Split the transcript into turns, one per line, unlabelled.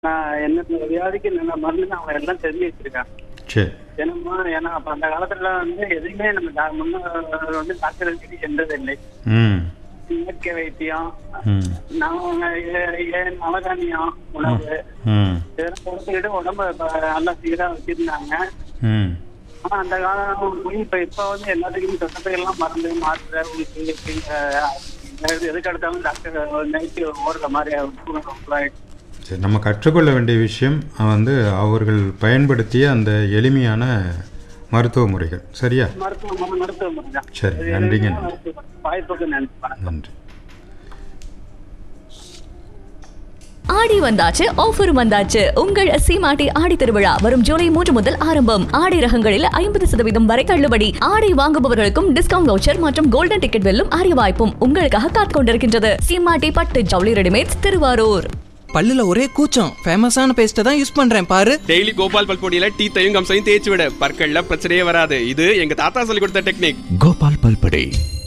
நான் என்ன வியாதிக்கு நல்ல மருந்து அவங்க எல்லாம் தெரிஞ்சு வச்சிருக்காங்க
சரி
என்னமோ ஏன்னா அப்ப அந்த காலத்துல வந்து எதுவுமே நம்ம டா- முன்னோர்கள் வந்து டாக்டர் வச்சுட்டு சென்றதில்லை
ம்
இயற்கை வைத்தியம்
ம்
நாங்க ஏன் நவதானியம் உணவு
ம்
இதெல்லாம் கொடுத்துக்கிட்டு உடம்ப இப்ப நல்லா சீரா வச்சிருந்தாங்க
ம்
ஆனா அந்த காலம் போய் இப்ப இப்ப வந்து எல்லாத்துக்கும் தொட்டத்துக்கு எல்லாம் மருந்து மாத்திரை ஊசி இப்படிங்கிற, எது- எதுக்கு எடுத்தாலும் டாக்டர் நைட்டு ஓடுற மாதிரி சூழ்நிலை உருவாயிடுச்சு.
சரி நம்ம கற்றுக்கொள்ள வேண்டிய விஷயம் வந்து அவர்கள் பயன்படுத்திய அந்த எளிமையான மருத்துவ முறைகள் சரியா
மருத்துவ முறை மருத்துவ முறை தான்
சரி,
இது
நன்றிங்க.
எதுவுமே மருத்துவ- வாய்ப்புக்கு நன்றி வணக்கம்.
நன்றி
ஆடி வந்தாச்சு ஆஃபரும் வந்தாச்சு உங்கள் சீமாட்டி ஆடி திருவிழா வரும் ஜூலை மூன்று முதல் ஆரம்பம் ஆடை ரகங்களில் ஐம்பது சதவீதம் வரை தள்ளுபடி ஆடை வாங்குபவர்களுக்கும் டிஸ்கவுண்ட் வவுச்சர் மற்றும் கோல்டன் டிக்கெட் வெல்லும் அரிய வாய்ப்பும் உங்களுக்காக காத்துக் கொண்டிருக்கின்றது சீமாட்டி பட்டு ஜவுளி ரெடிமேட்ஸ் திருவாரூர்
பல்லுல ஒரே கூச்சம் ஃபேமஸான பேஸ்ட்டை தான் யூஸ் பண்றேன் பாரு
டெய்லி கோபால் பல்பொடியில டீத்தையும் கம்சையும் தேய்ச்சி விட பற்கள்ல பிரச்சனையே வராது இது எங்க தாத்தா சொல்லி கொடுத்த டெக்னிக்
கோபால் பல்படே